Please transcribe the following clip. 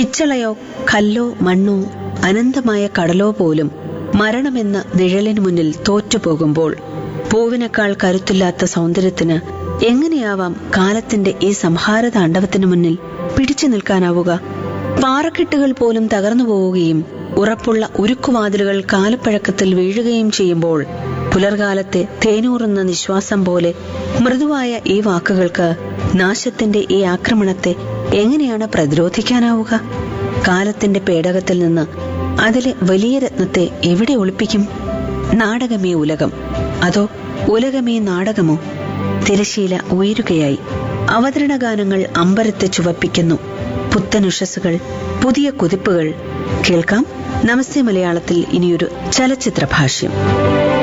പിച്ചളയോ കല്ലോ മണ്ണോ അനന്തമായ കടലോ പോലും മരണമെന്ന നിഴലിനു മുന്നിൽ തോറ്റുപോകുമ്പോൾ പൂവിനേക്കാൾ കരുത്തില്ലാത്ത സൗന്ദര്യത്തിന് എങ്ങനെയാവാം കാലത്തിന്റെ ഈ സംഹാര താണ്ഡവത്തിനു മുന്നിൽ പിടിച്ചു നിൽക്കാനാവുക പാറക്കെട്ടുകൾ പോലും തകർന്നു പോവുകയും ഉറപ്പുള്ള ഉരുക്കുവാതിലുകൾ കാലപ്പഴക്കത്തിൽ വീഴുകയും ചെയ്യുമ്പോൾ പുലർകാലത്തെ തേനൂറുന്ന നിശ്വാസം പോലെ മൃദുവായ ഈ വാക്കുകൾക്ക് നാശത്തിന്റെ ഈ ആക്രമണത്തെ എങ്ങനെയാണ് പ്രതിരോധിക്കാനാവുക കാലത്തിന്റെ പേടകത്തിൽ നിന്ന് അതിലെ വലിയ രത്നത്തെ എവിടെ ഒളിപ്പിക്കും നാടകമേ ഉലകം അതോ ഉലകമേ നാടകമോ തിരശീല ഉയരുകയായി അവതരണ ഗാനങ്ങൾ അമ്പരത്തെ ചുവപ്പിക്കുന്നു പുത്തനുഷസുകൾ പുതിയ കുതിപ്പുകൾ കേൾക്കാം നമസ്തേ മലയാളത്തിൽ ഇനിയൊരു ചലച്ചിത്ര ഭാഷ്യം